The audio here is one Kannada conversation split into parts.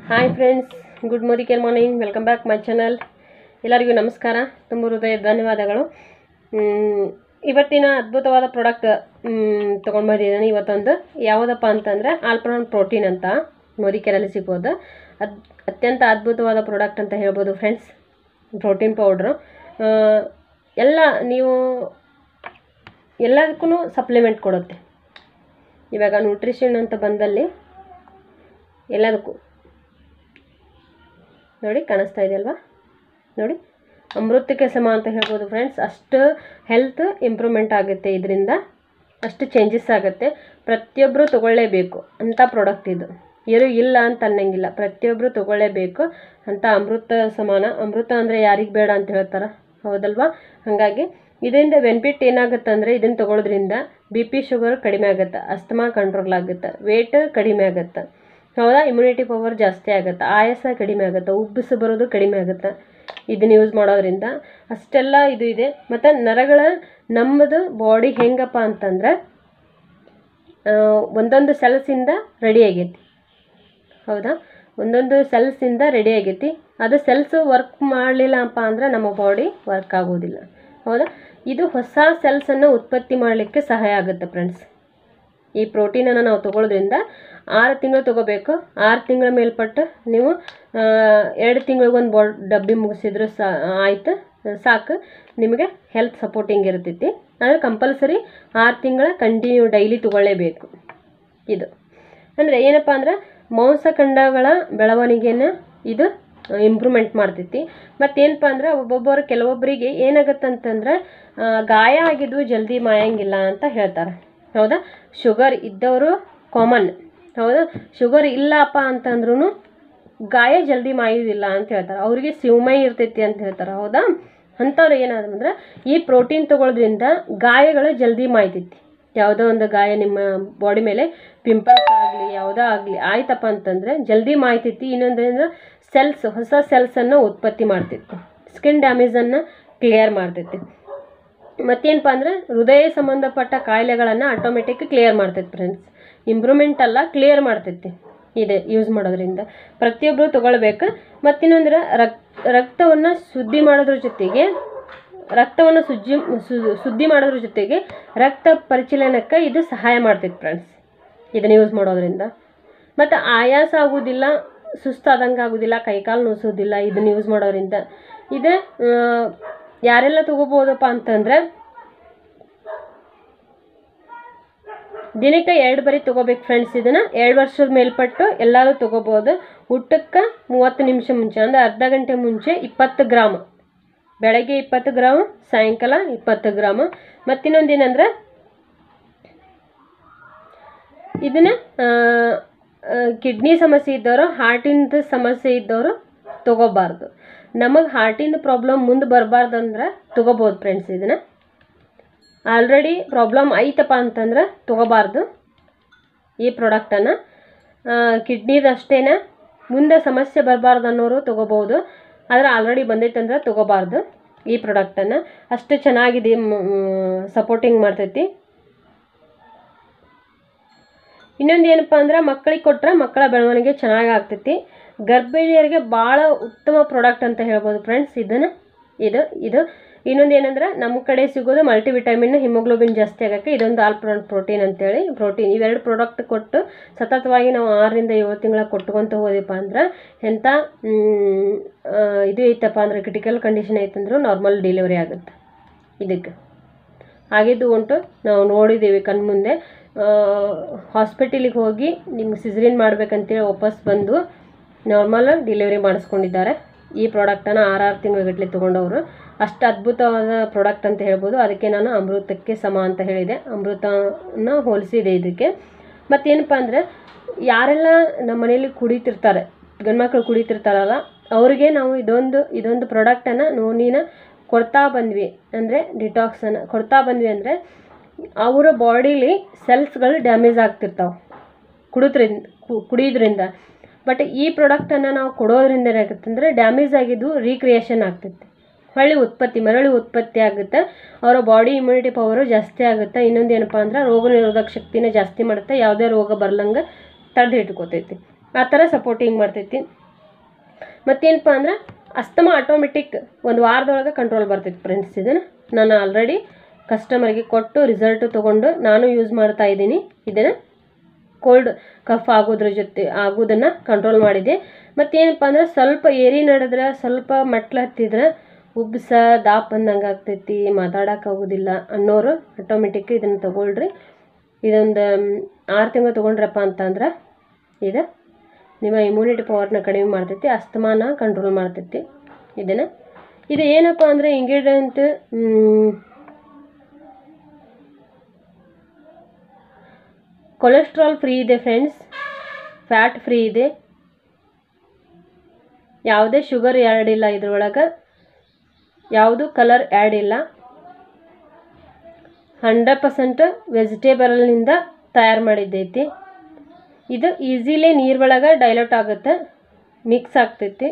hi friends good morning care morning welcome back my channel ಎಲ್ಲರಿಗೂ ನಮಸ್ಕಾರ ತುಂಬ ಹೃದಯ ಧನ್ಯವಾದಗಳು ಮ್, ಇವತ್ತಿನ ಅದ್ಭುತವಾದ ಪ್ರಾಡಕ್ಟ್ ತೊಗೊಂಡು ಬಂದಿದ್ದೀನಿ ಇವತ್ತೊಂದು ಯಾವುದಪ್ಪ ಅಂತಂದರೆ ಆಲ್ಪ್ರಾನ್ ಪ್ರೋಟೀನ್ ಅಂತ ಮೋದಿಕೆರಲ್ಲಿ ಸಿಗೋದು ಅದ್ ಅತ್ಯಂತ ಅದ್ಭುತವಾದ ಪ್ರಾಡಕ್ಟ್ ಅಂತ ಹೇಳ್ಬೋದು ಫ್ರೆಂಡ್ಸ್ ಪ್ರೋಟೀನ್ ಪೌಡ್ರು ಎಲ್ಲ ನೀವು ಎಲ್ಲದಕ್ಕೂ ಸಪ್ಲಿಮೆಂಟ್ ಕೊಡುತ್ತೆ ಇವಾಗ ನ್ಯೂಟ್ರಿಷನ್ ಅಂತ ಬಂದಲ್ಲಿ ಎಲ್ಲದಕ್ಕೂ ನೋಡಿ ಕಾಣಿಸ್ತಾ ಇದೆಯಲ್ವಾ ನೋಡಿ ಅಮೃತಕ್ಕೆ ಸಮ ಅಂತ ಹೇಳ್ಬೋದು ಫ್ರೆಂಡ್ಸ್ ಅಷ್ಟು ಹೆಲ್ತ್ ಇಂಪ್ರೂವ್ಮೆಂಟ್ ಆಗುತ್ತೆ ಇದರಿಂದ ಅಷ್ಟು ಚೇಂಜಸ್ ಆಗುತ್ತೆ ಪ್ರತಿಯೊಬ್ಬರು ತಗೊಳ್ಳೇಬೇಕು ಅಂಥ ಪ್ರಾಡಕ್ಟ್ ಇದು ಯಾರು ಇಲ್ಲ ಅಂತ ಅನ್ನಂಗಿಲ್ಲ ಪ್ರತಿಯೊಬ್ಬರು ತಗೊಳ್ಳೇಬೇಕು ಅಂತ ಅಮೃತ ಸಮಾನ ಅಮೃತ ಅಂದರೆ ಯಾರಿಗೆ ಬೇಡ ಅಂತ ಹೇಳ್ತಾರೆ ಹೌದಲ್ವಾ ಹಾಗಾಗಿ ಇದರಿಂದ ಬೆನಿಫಿಟ್ ಏನಾಗುತ್ತೆ ಅಂದರೆ ಇದನ್ನು ತಗೊಳ್ಳೋದ್ರಿಂದ ಬಿ ಪಿ ಶುಗರ್ ಕಡಿಮೆ ಆಗುತ್ತೆ ಅಸ್ತಮಾ ಕಂಟ್ರೋಲ್ ಆಗುತ್ತೆ ವೇಟ್ ಕಡಿಮೆ ಆಗುತ್ತೆ ಹೌದಾ ಇಮ್ಯುನಿಟಿ ಪವರ್ ಜಾಸ್ತಿ ಆಗುತ್ತೆ ಆಯಾಸ ಕಡಿಮೆ ಆಗುತ್ತೆ ಉಬ್ಬಿಸು ಬರೋದು ಕಡಿಮೆ ಆಗುತ್ತೆ ಇದನ್ನ ಯೂಸ್ ಮಾಡೋದ್ರಿಂದ ಅಷ್ಟೆಲ್ಲ ಇದು ಇದೆ ಮತ್ತು ನರಗಳ ನಮ್ಮದು ಬಾಡಿ ಹೆಂಗಪ್ಪ ಅಂತಂದ್ರೆ ಆ, ಒಂದೊಂದು ಸೆಲ್ಸಿಂದ ರೆಡಿ ಆಗೈತಿ ಹೌದಾ ಒಂದೊಂದು ಸೆಲ್ಸಿಂದ ರೆಡಿ ಆಗೈತಿ ಅದು ಸೆಲ್ಸ್ ವರ್ಕ್ ಮಾಡಲಿಲ್ಲಪ್ಪ ಅಂದ್ರೆ ನಮ್ಮ ಬಾಡಿ ವರ್ಕ್ ಆಗೋದಿಲ್ಲ ಹೌದಾ ಇದು ಹೊಸ ಸೆಲ್ಸನ್ನು ಉತ್ಪತ್ತಿ ಮಾಡಲಿಕ್ಕೆ ಸಹಾಯ ಆಗುತ್ತೆ ಫ್ರೆಂಡ್ಸ್ ಈ ಪ್ರೋಟೀನನ್ನು ನಾವು ತಗೊಳ್ಳೋದ್ರಿಂದ ಆರು ತಿಂಗಳು ತಗೋಬೇಕು ಆರು ತಿಂಗಳ ಮೇಲ್ಪಟ್ಟು ನೀವು ಆ, ಎರಡು ತಿಂಗಳಿಗೊಂದು ಬಾ ಡಬ್ಬಿ ಮುಗಿಸಿದ್ರು ಸಾ ಆಯ್ತು ಸಾಕು ನಿಮಗೆ ಹೆಲ್ತ್ ಸಪೋರ್ಟಿಂಗ್ ಇರ್ತೈತಿ ಆದರೆ ಕಂಪಲ್ಸರಿ ಆರು ತಿಂಗಳ ಕಂಟಿನ್ಯೂ ಡೈಲಿ ತಗೊಳ್ಳೇಬೇಕು ಇದು ಅಂದರೆ ಏನಪ್ಪ ಅಂದ್ರೆ ಮಾಂಸಖಂಡಗಳ ಬೆಳವಣಿಗೆನ ಇದು ಇಂಪ್ರೂವ್ಮೆಂಟ್ ಮಾಡ್ತೈತಿ ಮತ್ತೇನಪ್ಪ ಅಂದ್ರೆ ಒಬ್ಬೊಬ್ಬರು ಕೆಲವೊಬ್ಬರಿಗೆ ಏನಾಗತ್ತಂತಂದ್ರೆ ಆ, ಗಾಯ ಆಗಿದ್ದು ಜಲ್ದಿ ಮಾಯಂಗಿಲ್ಲ ಅಂತ ಹೇಳ್ತಾರೆ ಹೌದಾ ಶುಗರ್ ಇದ್ದವರು ಕಾಮನ್ ಹೌದಾ ಶುಗರ್ ಇಲ್ಲಪ್ಪ ಅಂತಂದ್ರೂ ಗಾಯ ಜಲ್ದಿ ಮಾಯೋದಿಲ್ಲ ಅಂತ ಹೇಳ್ತಾರೆ ಅವ್ರಿಗೆ ಶಿವಮೈ ಇರ್ತೈತಿ ಅಂತ ಹೇಳ್ತಾರೆ ಹೌದಾ ಅಂಥವ್ರು ಏನಾದ್ರೆ ಈ ಪ್ರೋಟೀನ್ ತಗೊಳ್ಳೋದ್ರಿಂದ ಗಾಯಗಳು ಜಲ್ದಿ ಮಾಯ್ತೈತಿ ಯಾವುದೋ ಒಂದು ಗಾಯ ನಿಮ್ಮ ಬಾಡಿ ಮೇಲೆ ಪಿಂಪಲ್ಸ್ ಆಗಲಿ ಯಾವುದೋ ಆಗಲಿ ಆಯ್ತಪ್ಪ ಅಂತಂದರೆ ಜಲ್ದಿ ಮಾಯ್ತೈತಿ ಇನ್ನೊಂದ್ರಿಂದ ಸೆಲ್ಸ್ ಹೊಸ ಸೆಲ್ಸನ್ನು ಉತ್ಪತ್ತಿ ಮಾಡ್ತೈತಿ ಸ್ಕಿನ್ ಡ್ಯಾಮೇಜನ್ನು ಕ್ಲಿಯರ್ ಮಾಡ್ತೈತಿ ಮತ್ತೇನಪ್ಪ ಅಂದ್ರೆ ಹೃದಯ ಸಂಬಂಧಪಟ್ಟ ಕಾಯಿಲೆಗಳನ್ನು ಆಟೋಮೆಟಿಕ್ ಕ್ಲಿಯರ್ ಮಾಡ್ತೈತಿ ಫ್ರೆಂಡ್ಸ್ ಇಂಪ್ರೂವ್ಮೆಂಟ್ ಅಲ್ಲ ಕ್ಲಿಯರ್ ಮಾಡ್ತೈತಿ ಇದೆ ಯೂಸ್ ಮಾಡೋದ್ರಿಂದ ಪ್ರತಿಯೊಬ್ಬರು ತಗೊಳ್ಬೇಕು ಮತ್ತಿನ್ನೊಂದ್ರೆ ರಕ್ ರಕ್ತವನ್ನು ಶುದ್ಧಿ ಮಾಡೋದ್ರ ಜೊತೆಗೆ ರಕ್ತವನ್ನು ಸುಜ್ಜಿ ಸು- ಶುದ್ಧಿ ಮಾಡೋದ್ರ ಜೊತೆಗೆ ರಕ್ತ ಪರಿಚಲನಕ್ಕೆ ಇದು ಸಹಾಯ ಮಾಡ್ತೈತಿ ಫ್ರೆಂಡ್ಸ್ ಇದನ್ನು ಯೂಸ್ ಮಾಡೋದ್ರಿಂದ ಮತ್ತು ಆಯಾಸ ಆಗೋದಿಲ್ಲ ಸುಸ್ತಾದಂಗೆ ಆಗೋದಿಲ್ಲ ಕೈಕಾಲು ನೋಸೋದಿಲ್ಲ ಇದನ್ನು ಯೂಸ್ ಮಾಡೋದ್ರಿಂದ ಇದು ಆ, ಯಾರೆಲ್ಲ ತಗೋಬೋದಪ್ಪ ಅಂತಂದ್ರೆ ದಿನಕ್ಕೆ ಎರಡು ಬರಿ ತಗೋಬೇಕು ಫ್ರೆಂಡ್ಸ್ ಇದನ್ನು ಎರಡು ವರ್ಷದ ಮೇಲ್ಪಟ್ಟು ಎಲ್ಲರೂ ತಗೋಬೋದು ಊಟಕ್ಕೆ ಮೂವತ್ತು ನಿಮಿಷ ಮುಂಚೆ ಅಂದರೆ ಅರ್ಧ ಗಂಟೆ ಮುಂಚೆ ಇಪ್ಪತ್ತು ಗ್ರಾಮ್ ಬೆಳಗ್ಗೆ ಇಪ್ಪತ್ತು ಗ್ರಾಮ್ ಸಾಯಂಕಾಲ ಇಪ್ಪತ್ತು ಗ್ರಾಮ್ ಮತ್ತಿನ್ನೊಂದು ಏನಂದ್ರೆ ಇದನ್ನ ಕಿಡ್ನಿ ಸಮಸ್ಯೆ ಇದ್ದವರು ಹಾರ್ಟಿಂದ ಸಮಸ್ಯೆ ಇದ್ದವರು ತಗೋಬಾರ್ದು ನಮಗೆ ಹಾರ್ಟಿಂದ ಪ್ರಾಬ್ಲಮ್ ಮುಂದೆ ಬರಬಾರ್ದು ಅಂದ್ರೆ ತಗೋಬೋದು ಫ್ರೆಂಡ್ಸ್ ಇದನ್ನು ಆಲ್ರೆಡಿ ಪ್ರಾಬ್ಲಮ್ ಐತಪ್ಪ ಅಂತಂದ್ರೆ ತಗೋಬಾರ್ದು ಈ ಪ್ರಾಡಕ್ಟನ್ನು ಕಿಡ್ನಿದು ಅಷ್ಟೇನ ಮುಂದೆ ಸಮಸ್ಯೆ ಬರಬಾರ್ದು ಅನ್ನೋರು ತಗೋಬೋದು ಆದರೆ ಆಲ್ರೆಡಿ ಬಂದೈತಂದ್ರೆ ತಗೋಬಾರ್ದು ಈ ಪ್ರಾಡಕ್ಟನ್ನು ಅಷ್ಟು ಚೆನ್ನಾಗಿದೆ ಸಪೋರ್ಟಿಂಗ್ ಮಾಡ್ತೈತಿ ಇನ್ನೊಂದು ಏನಪ್ಪ ಅಂದ್ರೆ ಮಕ್ಕಳಿಗೆ ಕೊಟ್ರೆ ಮಕ್ಕಳ ಬೆಳವಣಿಗೆ ಚೆನ್ನಾಗಿ ಆಗ್ತೈತಿ ಗರ್ಭಿಣಿಯರಿಗೆ ಭಾಳ ಉತ್ತಮ ಪ್ರಾಡಕ್ಟ್ ಅಂತ ಹೇಳ್ಬೋದು ಫ್ರೆಂಡ್ಸ್ ಇದನ್ನು ಇದು ಇದು ಇನ್ನೊಂದು ಏನಂದ್ರೆ ನಮ್ಮ ಕಡೆ ಸಿಗೋದು ಮಲ್ಟಿವಿಟಮಿನ್ ಹಿಮೋಗ್ಲೋಬಿನ್ ಜಾಸ್ತಿ ಆಗೋಕ್ಕೆ ಇದೊಂದು ಆಲ್ಪ್ರಾನ್ ಪ್ರೋಟೀನ್ ಅಂತೇಳಿ ಪ್ರೋಟೀನ್ ಇವೆರಡು ಪ್ರಾಡಕ್ಟ್ ಕೊಟ್ಟು ಸತತವಾಗಿ ನಾವು ಆರರಿಂದ ಏಳು ತಿಂಗಳ ಕೊಟ್ಕೊತ ಹೋದಿಪ್ಪ ಅಂದ್ರೆ ಎಂಥ ಮ್, ಆ, ಇದು ಐತಪ್ಪ ಅಂದ್ರೆ ಕ್ರಿಟಿಕಲ್ ಕಂಡೀಷನ್ ಐತಂದ್ರೂ ನಾರ್ಮಲ್ ಡೆಲಿವರಿ ಆಗುತ್ತೆ ಇದಕ್ಕೆ ಆಗಿದ್ದು ಉಂಟು ನಾವು ನೋಡಿದ್ದೀವಿ ಕಣ್ಮುಂದೆ ಹಾಸ್ಪಿಟಲಿಗೆ ಹೋಗಿ ನಿಮ್ಗೆ ಸಿಸ್ರಿನ್ ಮಾಡ್ಬೇಕಂತೇಳಿ ವಾಪಸ್ ಬಂದು ನಾರ್ಮಲ್ ಡೆಲಿವರಿ ಮಾಡಿಸ್ಕೊಂಡಿದ್ದಾರೆ ಈ ಪ್ರಾಡಕ್ಟನ್ನು ಆರಾರು ತಿಂಗಳಗಟ್ಟಲೆ ತೊಗೊಂಡವರು ಅಷ್ಟು ಅದ್ಭುತವಾದ ಪ್ರಾಡಕ್ಟ್ ಅಂತ ಹೇಳ್ಬೋದು ಅದಕ್ಕೆ ನಾನು ಅಮೃತಕ್ಕೆ ಸಮ ಅಂತ ಹೇಳಿದೆ ಅಮೃತನ ಹೋಲಿಸಿದೆ ಇದಕ್ಕೆ ಮತ್ತೇನಪ್ಪ ಅಂದರೆ ಯಾರೆಲ್ಲ ನಮ್ಮ ಮನೇಲಿ ಕುಡಿತಿರ್ತಾರೆ ಗಂಡ್ಮಕ್ಳು ಕುಡಿತಿರ್ತಾರಲ್ಲ ಅವ್ರಿಗೆ ನಾವು ಇದೊಂದು ಇದೊಂದು ಪ್ರಾಡಕ್ಟನ್ನು ನೋನಿನ ಕೊಡ್ತಾ ಬಂದ್ವಿ ಅಂದರೆ ಡಿಟಾಕ್ಸನ್ನು ಕೊಡ್ತಾ ಬಂದ್ವಿ ಅಂದರೆ ಅವರ ಬಾಡೀಲಿ ಸೆಲ್ಸ್ಗಳು ಡ್ಯಾಮೇಜ್ ಆಗ್ತಿರ್ತಾವೆ ಕುಡಿದ್ರಿಂದ ಕುಡಿಯೋದ್ರಿಂದ ಬಟ್ ಈ ಪ್ರಾಡಕ್ಟನ್ನು ನಾವು ಕೊಡೋದ್ರಿಂದ ಏನಾಗುತ್ತೆ ಅಂದರೆ ಡ್ಯಾಮೇಜ್ ಆಗಿದ್ದು ರೀಕ್ರಿಯೇಷನ್ ಆಗ್ತೈತೆ ಹೊಳ್ಳಿ ಉತ್ಪತ್ತಿ ಮರಳಿ ಉತ್ಪತ್ತಿ ಆಗುತ್ತೆ ಅವರ ಬಾಡಿ ಇಮ್ಯುನಿಟಿ ಪವರು ಜಾಸ್ತಿ ಆಗುತ್ತೆ ಇನ್ನೊಂದು ಏನಪ್ಪ ಅಂದ್ರೆ ರೋಗ ನಿರೋಧಕ ಶಕ್ತಿನ ಜಾಸ್ತಿ ಮಾಡುತ್ತೆ ಯಾವುದೇ ರೋಗ ಬರ್ಲಂಗೆ ತಡೆದು ಇಟ್ಕೋತೈತಿ ಆ ಥರ ಸಪೋರ್ಟಿಂಗ್ ಮಾಡ್ತೈತಿ ಮತ್ತೇನಪ್ಪ ಅಂದ್ರೆ ಅಸ್ತಮ ಆಟೋಮೆಟಿಕ್ ಒಂದು ವಾರದೊಳಗೆ ಕಂಟ್ರೋಲ್ ಬರ್ತೈತಿ ಫ್ರೆಂಡ್ಸ್ ಇದನ್ನು ನಾನು ಆಲ್ರೆಡಿ ಕಸ್ಟಮರ್ಗೆ ಕೊಟ್ಟು ರಿಸಲ್ಟು ತೊಗೊಂಡು ನಾನು ಯೂಸ್ ಮಾಡ್ತಾ ಇದ್ದೀನಿ ಇದನ್ನು ಕೋಲ್ಡ್ ಕಫ್ ಆಗೋದ್ರ ಜೊತೆ ಆಗೋದನ್ನು ಕಂಟ್ರೋಲ್ ಮಾಡಿದೆ ಮತ್ತೇನಪ್ಪ ಅಂದ್ರೆ ಸ್ವಲ್ಪ ಏರಿ ನಡೆದ್ರೆ ಸ್ವಲ್ಪ ಮೆಟ್ಲು ಹತ್ತಿದ್ರೆ ಉಬ್ಸ ದಾಪ್ ಬಂದಂಗೆ ಆಗ್ತೈತಿ ಮಾತಾಡೋಕೆ ಆಗೋದಿಲ್ಲ ಅನ್ನೋರು ಆಟೋಮೆಟಿಕ್ ಇದನ್ನು ತೊಗೊಳ್ರಿ ಇದೊಂದು ಆರು ತಿಂಗಳು ತೊಗೊಂಡ್ರಪ್ಪ ಅಂತಂದ್ರೆ ಇದು ನಿಮ್ಮ ಇಮ್ಯುನಿಟಿ ಪವರ್ನ ಕಡಿಮೆ ಮಾಡ್ತೈತಿ ಅಸ್ತಮಾನ ಕಂಟ್ರೋಲ್ ಮಾಡ್ತೈತಿ ಇದನ್ನು ಇದು ಏನಪ್ಪ ಅಂದರೆ ಇಂಗ್ರೀಡಿಯಂಟ್ ಕೊಲೆಸ್ಟ್ರಾಲ್ ಫ್ರೀ ಇದೆ ಫ್ರೆಂಡ್ಸ್ ಫ್ಯಾಟ್ ಫ್ರೀ ಇದೆ ಯಾವುದೇ ಶುಗರ್ ಆ್ಯಡ್ ಇಲ್ಲ ಇದ್ರೊಳಗೆ ಯಾವುದು ಕಲರ್ ಆ್ಯಡ್ ಇಲ್ಲ ಹಂಡ್ರೆಡ್ ಪರ್ಸೆಂಟ್ ವೆಜಿಟೇಬಲ್ನಿಂದ ತಯಾರು ಮಾಡಿದ್ದೈತಿ ಇದು ಈಸಿಲಿ ನೀರೊಳಗೆ ಡೈಲ್ಯೂಟ್ ಆಗುತ್ತೆ ಮಿಕ್ಸ್ ಆಗ್ತೈತಿ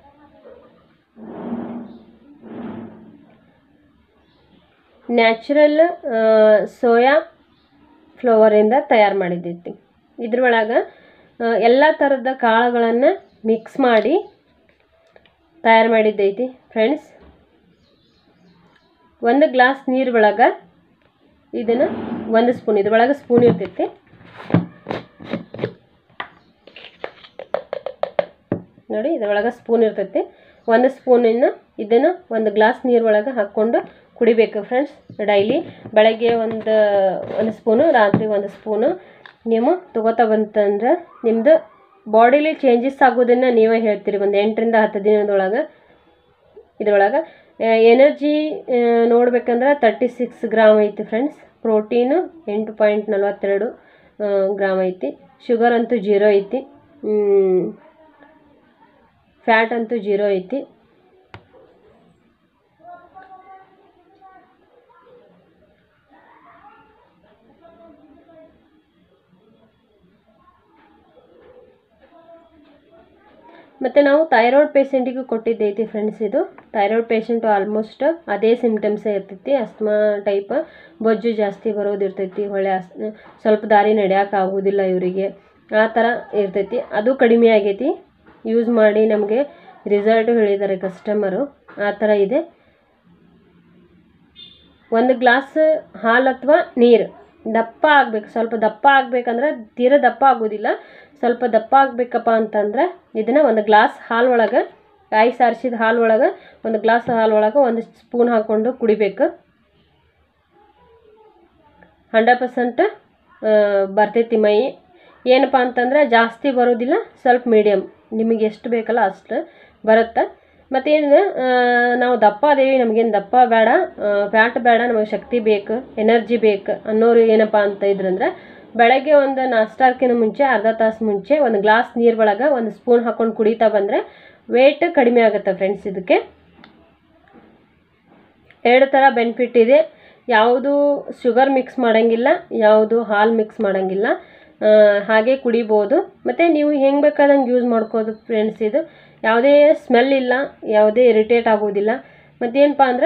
ನ್ಯಾಚುರಲ್ ಸೋಯಾ ಫ್ಲವರಿಂದ ತಯಾರು ಮಾಡಿದ್ದೈತಿ ಇದ್ರೊಳಗೆ ಎಲ್ಲ ಥರದ ಕಾಳುಗಳನ್ನು ಮಿಕ್ಸ್ ಮಾಡಿ ತಯಾರು ಮಾಡಿದ್ದೈತಿ ಫ್ರೆಂಡ್ಸ್ ಒಂದು ಗ್ಲಾಸ್ ನೀರು ಒಳಗೆ ಇದನ್ನು ಒಂದು ಸ್ಪೂನ್ ಇದ್ರೊಳಗೆ ಸ್ಪೂನ್ ಇರ್ತೈತಿ ನೋಡಿ ಇದ್ರೊಳಗೆ ಸ್ಪೂನ್ ಇರ್ತೈತಿ ಒಂದು ಸ್ಪೂನಿನ ಇದನ್ನು ಒಂದು ಗ್ಲಾಸ್ ನೀರು ಒಳಗೆ ಹಾಕ್ಕೊಂಡು ಕುಡಿಬೇಕು ಫ್ರೆಂಡ್ಸ್ ಡೈಲಿ ಬೆಳಗ್ಗೆ ಒಂದು ಒಂದು ಸ್ಪೂನು ರಾತ್ರಿ ಒಂದು ಸ್ಪೂನು ನೀವು ತಗೋತಾ ಬಂತಂದ್ರೆ ನಿಮ್ಮದು ಬಾಡಿಲಿ ಚೇಂಜಸ್ ಆಗೋದನ್ನು ನೀವೇ ಹೇಳ್ತೀರಿ ಒಂದು ಎಂಟರಿಂದ ಹತ್ತು ದಿನದೊಳಗೆ ಇದ್ರೊಳಗೆ ಎನರ್ಜಿ ನೋಡ್ಬೇಕಂದ್ರೆ ತರ್ಟಿ ಸಿಕ್ಸ್ ಗ್ರಾಮ್ ಐತಿ ಫ್ರೆಂಡ್ಸ್ ಪ್ರೋಟೀನು ಎಂಟು ಪಾಯಿಂಟ್ ನಲ್ವತ್ತೆರಡು ಗ್ರಾಮ್ ಐತಿ ಶುಗರ್ ಅಂತೂ ಜೀರೋ ಐತಿ ಫ್ಯಾಟ್ ಅಂತೂ ಜೀರೋ ಐತಿ ಮತ್ತು ನಾವು ಥೈರಾಯ್ಡ್ ಪೇಷೆಂಟಿಗೂ ಕೊಟ್ಟಿದ್ದೈತಿ ಫ್ರೆಂಡ್ಸ್ ಇದು ಥೈರಾಯ್ಡ್ ಪೇಷೆಂಟು ಆಲ್ಮೋಸ್ಟ್ ಅದೇ ಸಿಮ್ಟಮ್ಸೇ ಇರ್ತೈತಿ ಅಸ್ತಮಾ ಟೈಪ್ ಬೊಜ್ಜು ಜಾಸ್ತಿ ಬರೋದಿರ್ತೈತಿ ಹೊಳೆ ಅಸ್ ಸ್ವಲ್ಪ ದಾರಿ ನಡೆಯೋಕೆ ಆಗೋದಿಲ್ಲ ಇವರಿಗೆ ಆ ಥರ ಇರ್ತೈತಿ ಅದು ಕಡಿಮೆ ಆಗೈತಿ ಯೂಸ್ ಮಾಡಿ ನಮಗೆ ರಿಸಲ್ಟು ಹೇಳಿದ್ದಾರೆ ಕಸ್ಟಮರು ಆ ಥರ ಇದೆ ಒಂದು ಗ್ಲಾಸ್ ಹಾಲು ಅಥವಾ ನೀರು ದಪ್ಪ ಆಗ್ಬೇಕು ಸ್ವಲ್ಪ ದಪ್ಪ ಆಗ್ಬೇಕಂದ್ರೆ ತೀರಾ ದಪ್ಪ ಆಗೋದಿಲ್ಲ ಸ್ವಲ್ಪ ದಪ್ಪ ಆಗಬೇಕಪ್ಪ ಅಂತಂದ್ರೆ ಇದನ್ನು ಒಂದು ಗ್ಲಾಸ್ ಹಾಲು ಒಳಗೆ ಕಾಯಿ ಸಾರಿಸಿದ ಹಾಲು ಒಳಗೆ ಒಂದು ಗ್ಲಾಸ್ ಹಾಲು ಒಳಗೆ ಒಂದು ಸ್ಪೂನ್ ಹಾಕ್ಕೊಂಡು ಕುಡಿಬೇಕು ಹಂಡ್ರೆಡ್ ಪರ್ಸೆಂಟ್ ಬರ್ತೈತಿ ಮೈ ಏನಪ್ಪ ಅಂತಂದ್ರೆ ಜಾಸ್ತಿ ಬರೋದಿಲ್ಲ ಸ್ವಲ್ಪ ಮೀಡಿಯಮ್ ನಿಮಗೆ ಎಷ್ಟು ಬೇಕಲ್ಲ ಅಷ್ಟು ಬರುತ್ತೆ ಮತ್ತೇನು ನಾವು ದಪ್ಪ ಅದೇವಿ ನಮಗೇನು ದಪ್ಪ ಬೇಡ ಫ್ಯಾಟ್ ಬೇಡ ನಮಗೆ ಶಕ್ತಿ ಬೇಕು ಎನರ್ಜಿ ಬೇಕು ಅನ್ನೋರು ಏನಪ್ಪ ಅಂತ ಇದ್ರಂದ್ರೆ ಬೆಳಗ್ಗೆ ಒಂದು ನಾಷ್ಟಾಕ್ಕಿಂತ ಮುಂಚೆ ಅರ್ಧ ತಾಸು ಮುಂಚೆ ಒಂದು ಗ್ಲಾಸ್ ನೀರು ಒಳಗೆ ಒಂದು ಸ್ಪೂನ್ ಹಾಕ್ಕೊಂಡು ಕುಡಿತಾ ಬಂದರೆ ವೇಟ್ ಕಡಿಮೆ ಆಗುತ್ತೆ ಫ್ರೆಂಡ್ಸ್ ಇದಕ್ಕೆ ಎರಡು ಥರ ಬೆನಿಫಿಟ್ ಇದೆ ಯಾವುದು ಶುಗರ್ ಮಿಕ್ಸ್ ಮಾಡೋಂಗಿಲ್ಲ ಯಾವುದು ಹಾಲು ಮಿಕ್ಸ್ ಮಾಡೋಂಗಿಲ್ಲ ಹಾಗೆ ಕುಡಿಬೋದು ಮತ್ತು ನೀವು ಹೆಂಗೆ ಬೇಕಾದಂಗೆ ಯೂಸ್ ಮಾಡ್ಕೋದು ಫ್ರೆಂಡ್ಸ್ ಇದು ಯಾವುದೇ ಸ್ಮೆಲ್ ಇಲ್ಲ ಯಾವುದೇ ಇರಿಟೇಟ್ ಆಗೋದಿಲ್ಲ ಮತ್ತೇನಪ್ಪ ಅಂದರೆ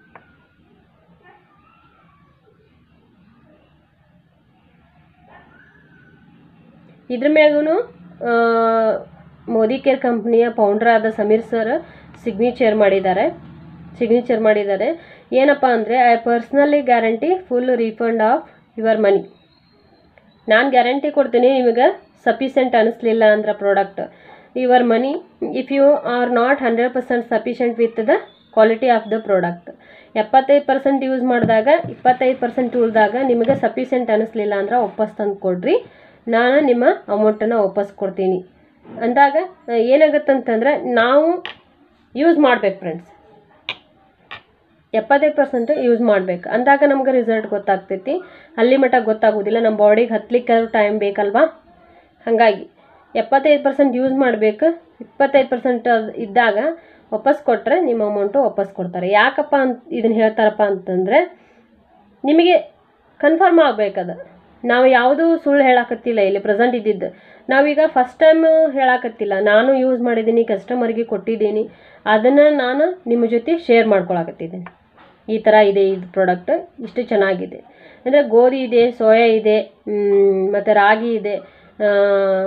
ಇದ್ರ ಮ್ಯಾಗೂ ಮೋದಿ ಕೇರ್ ಕಂಪ್ನಿಯ ಫೌಂಡರ್ ಆದ ಸಮೀರ್ ಸರ್ ಸಿಗ್ನೇಚರ್ ಮಾಡಿದ್ದಾರೆ ಸಿಗ್ನೇಚರ್ ಮಾಡಿದ್ದಾರೆ ಏನಪ್ಪ ಅಂದರೆ I personally guarantee full refund of your money ನಾನು ಗ್ಯಾರಂಟಿ ಕೊಡ್ತೀನಿ ನಿಮಗೆ ಸಫಿಷಿಯೆಂಟ್ ಅನ್ನಿಸ್ಲಿಲ್ಲ ಅಂದ್ರೆ product your money if you are not hundred percent sufficient with the quality of the product ಎಪ್ಪತ್ತೈದು ಪರ್ಸೆಂಟ್ ಯೂಸ್ ಮಾಡಿದಾಗ ಇಪ್ಪತ್ತೈದು ಪರ್ಸೆಂಟ್ ಉಳಿದಾಗ ನಿಮಗೆ ಸಫಿಷಿಯೆಂಟ್ ಅನ್ನಿಸ್ಲಿಲ್ಲ ಅಂದ್ರೆ ವಾಪಸ್ ತಂದು ಕೊಡ್ರಿ ನಾನು ನಿಮ್ಮ ಅಮೌಂಟನ್ನು ವಾಪಸ್ ಕೊಡ್ತೀನಿ ಅಂದಾಗ ಏನಾಗುತ್ತಂತಂದ್ರೆ ನಾವು ಯೂಸ್ ಮಾಡ್ಬೇಕು ಫ್ರೆಂಡ್ಸ್ ಎಪ್ಪತ್ತೈದು ಪರ್ಸೆಂಟ್ ಯೂಸ್ ಮಾಡ್ಬೇಕು ಅಂದಾಗ ನಮ್ಗೆ ರಿಸಲ್ಟ್ ಗೊತ್ತಾಗ್ತೈತಿ ಅಲ್ಲಿ ಮಟ್ಟ ಗೊತ್ತಾಗೋದಿಲ್ಲ ನಮ್ಮ ಬಾಡಿಗೆ ಹತ್ಲಿಕ್ಕೆ ಟೈಮ್ ಬೇಕಲ್ವಾ ಹಾಗಾಗಿ ಎಪ್ಪತ್ತೈದು ಪರ್ಸೆಂಟ್ ಯೂಸ್ ಮಾಡಬೇಕು ಇಪ್ಪತ್ತೈದು ಪರ್ಸೆಂಟ್ ಇದ್ದಾಗ ವಾಪಸ್ ಕೊಟ್ಟರೆ ನಿಮ್ಮ ಅಮೌಂಟು ವಾಪಸ್ ಕೊಡ್ತಾರೆ ಯಾಕಪ್ಪ ಅಂತ ಇದನ್ನು ಹೇಳ್ತಾರಪ್ಪ ಅಂತಂದರೆ ನಿಮಗೆ ಕನ್ಫರ್ಮ್ ಆಗಬೇಕದು ನಾವು ಯಾವುದೂ ಸುಳ್ಳು ಹೇಳಕತ್ತಿಲ್ಲ ಇಲ್ಲಿ ಪ್ರೆಸೆಂಟ್ ಇದ್ದಿದ್ದು ನಾವೀಗ ಫಸ್ಟ್ ಟೈಮ್ ಹೇಳಕತ್ತಿಲ್ಲ ನಾನು ಯೂಸ್ ಮಾಡಿದ್ದೀನಿ ಕಸ್ಟಮರ್ಗೆ ಕೊಟ್ಟಿದ್ದೀನಿ ಅದನ್ನು ನಾನು ನಿಮ್ಮ ಜೊತೆ ಶೇರ್ ಮಾಡ್ಕೊಳಕತ್ತಿದ್ದೀನಿ ಈ ಥರ ಇದೆ ಇದು ಪ್ರಾಡಕ್ಟ್ ಇಷ್ಟು ಚೆನ್ನಾಗಿದೆ ಅಂದರೆ ಗೋಧಿ ಇದೆ ಸೋಯಾ ಇದೆ ಮತ್ತು ರಾಗಿ ಇದೆ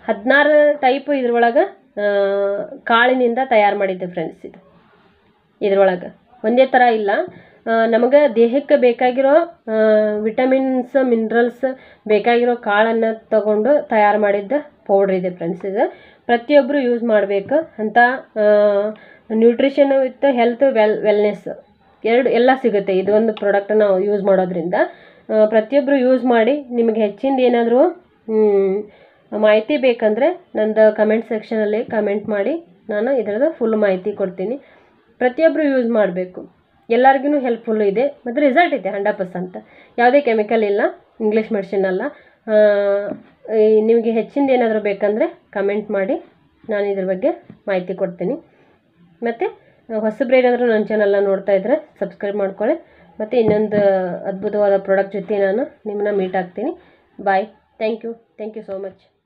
ಹದಿನಾರು ಟೈಪ್ ಇದ್ರೊಳಗೆ ಕಾಳಿನಿಂದ ತಯಾರು ಮಾಡಿದ್ದೆ ಫ್ರೆಂಡ್ಸ್ ಇದು ಇದ್ರೊಳಗೆ ಒಂದೇ ಥರ ಇಲ್ಲ ನಮಗೆ ದೇಹಕ್ಕೆ ಬೇಕಾಗಿರೋ ವಿಟಮಿನ್ಸ್ ಮಿನರಲ್ಸ್ ಬೇಕಾಗಿರೋ ಕಾಳನ್ನು ತಗೊಂಡು ತಯಾರು ಮಾಡಿದ್ದ ಪೌಡ್ರ್ ಇದೆ ಫ್ರೆಂಡ್ಸ್ ಇದು ಪ್ರತಿಯೊಬ್ಬರು ಯೂಸ್ ಮಾಡಬೇಕು ಅಂತ nutrition with health well wellness ಎರಡು ಎಲ್ಲ ಸಿಗುತ್ತೆ ಇದು ಒಂದು ಪ್ರಾಡಕ್ಟ್ ನಾವು ಯೂಸ್ ಮಾಡೋದ್ರಿಂದ ಆ, ಪ್ರತಿಯೊಬ್ಬರು ಯೂಸ್ ಮಾಡಿ ನಿಮಗೆ ಹೆಚ್ಚಿಂದ ಏನಾದರೂ ಮಾಹಿತಿ ಬೇಕಂದರೆ ನಂದು ಕಮೆಂಟ್ ಸೆಕ್ಷನಲ್ಲಿ ಕಮೆಂಟ್ ಮಾಡಿ ನಾನು ಇದರದ್ದು ಫುಲ್ ಮಾಹಿತಿ ಕೊಡ್ತೀನಿ ಪ್ರತಿಯೊಬ್ಬರು ಯೂಸ್ ಮಾಡಬೇಕು ಎಲ್ಲರಿಗೂ ಹೆಲ್ಪ್ಫುಲ್ ಇದೆ ಮತ್ತು ರಿಸಲ್ಟ್ ಇದೆ ಹಂಡ್ರೆಡ್ ಪರ್ಸೆಂಟ್ ಯಾವುದೇ ಕೆಮಿಕಲ್ ಇಲ್ಲ ಇಂಗ್ಲೀಷ್ ಮೆಡಿಸಿನ್ ಅಲ್ಲ ಆ, ಈ ನಿಮಗೆ ಹೆಚ್ಚಿಂದ ಏನಾದರೂ ಬೇಕಂದರೆ ಕಮೆಂಟ್ ಮಾಡಿ ನಾನು ಇದ್ರ ಬಗ್ಗೆ ಮಾಹಿತಿ ಕೊಡ್ತೀನಿ ಮತ್ತು ಹೊಸಬ್ರು ಏನಾದರೂ ನನ್ನ ಚಾನಲ್ನ ನೋಡ್ತಾ ಇದ್ದರೆ ಸಬ್ಸ್ಕ್ರೈಬ್ ಮಾಡ್ಕೊಳ್ಳಿ ಮತ್ತು ಇನ್ನೊಂದು ಅದ್ಭುತವಾದ ಪ್ರಾಡಕ್ಟ್ ಜೊತೆ ನಾನು ನಿಮ್ಮನ್ನ ಮೀಟ್ ಆಗ್ತೀನಿ bye thank you thank you so much